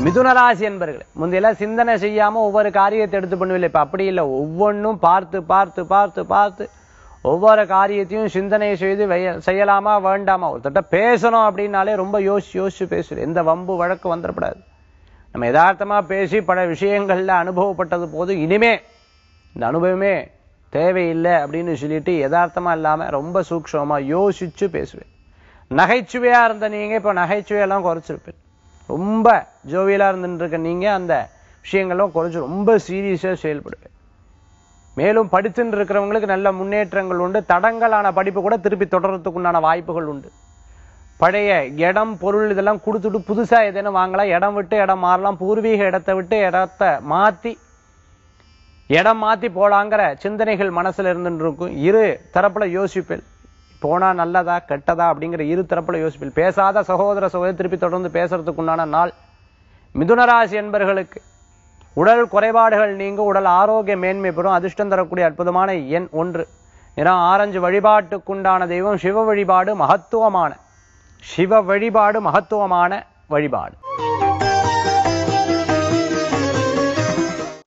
மிதுனராசி என்பர்களே முந்தையெல்லாம் சிந்தனை செய்யாம ஒவ்வொரு காரியத்தை எடுத்து பண்ணுவில்லை இப்ப அப்படி இல்லை ஒவ்வொன்றும் பார்த்து பார்த்து பார்த்து பார்த்து ஒவ்வொரு காரியத்தையும் சிந்தனை செய்து வெய- செய்யலாமா வேண்டாமா ஒருத்தட்ட பேசணும் அப்படின்னாலே ரொம்ப யோசிச்சு யோசிச்சு பேசுது எந்த வம்பு வழக்கு வந்துடக்கூடாது நம்ம யதார்த்தமா பேசி பல விஷயங்கள்ல அனுபவப்பட்டது போது இனிமே இந்த அனுபவமே தேவையில்லை அப்படின்னு சொல்லிட்டு யதார்த்தமா இல்லாம ரொம்ப சூக்ஷமா யோசிச்சு பேசுவேன் நகைச்சுவையா இருந்த நீங்க இப்ப நகைச்சுவையெல்லாம் குறைச்சிருப்பேன் ரொம்ப ஜோவியலா இருந்துட்டு இருக்க நீங்க அந்த விஷயங்கள்லாம் குறைச்சு ரொம்ப சீரியஸா செயல்படுவேன் மேலும் படிச்சுட்டு இருக்கிறவங்களுக்கு நல்ல முன்னேற்றங்கள் உண்டு தடங்கலான படிப்பு கூட திருப்பி தொடர்றதுக்கு உண்டான வாய்ப்புகள் உண்டு பழைய இடம் பொருள் இதெல்லாம் கொடுத்துட்டு புதுசா எதேனும் வாங்கலாம் இடம் விட்டு இடம் மாறலாம் பூர்வீக இடத்தை விட்டு இடத்தை மாத்தி இடம் மாத்தி போலாங்கிற சிந்தனைகள் மனசுல இருந்துட்டு இருக்கும் இரு தரப்புல யோசிப்பேன் போனா நல்லதா கெட்டதா அப்படிங்கிற இரு தரப்புல யோசிப்பேன் பேசாத சகோதர சகோதரி திருப்பி தொடர்ந்து பேசுறதுக்கு உண்டான நாள் மிதுனராசி என்பர்களுக்கு உடல் குறைபாடுகள் நீங்க உடல் ஆரோக்கிய மேன்மை பெறும் அதிர்ஷ்டம் தரக்கூடிய அற்புதமான எண் ஒன்று நிறம் ஆரஞ்சு வழிபாட்டுக்குண்டான தெய்வம் சிவ வழிபாடு மகத்துவமான சிவ வழிபாடு மகத்துவமான வழிபாடு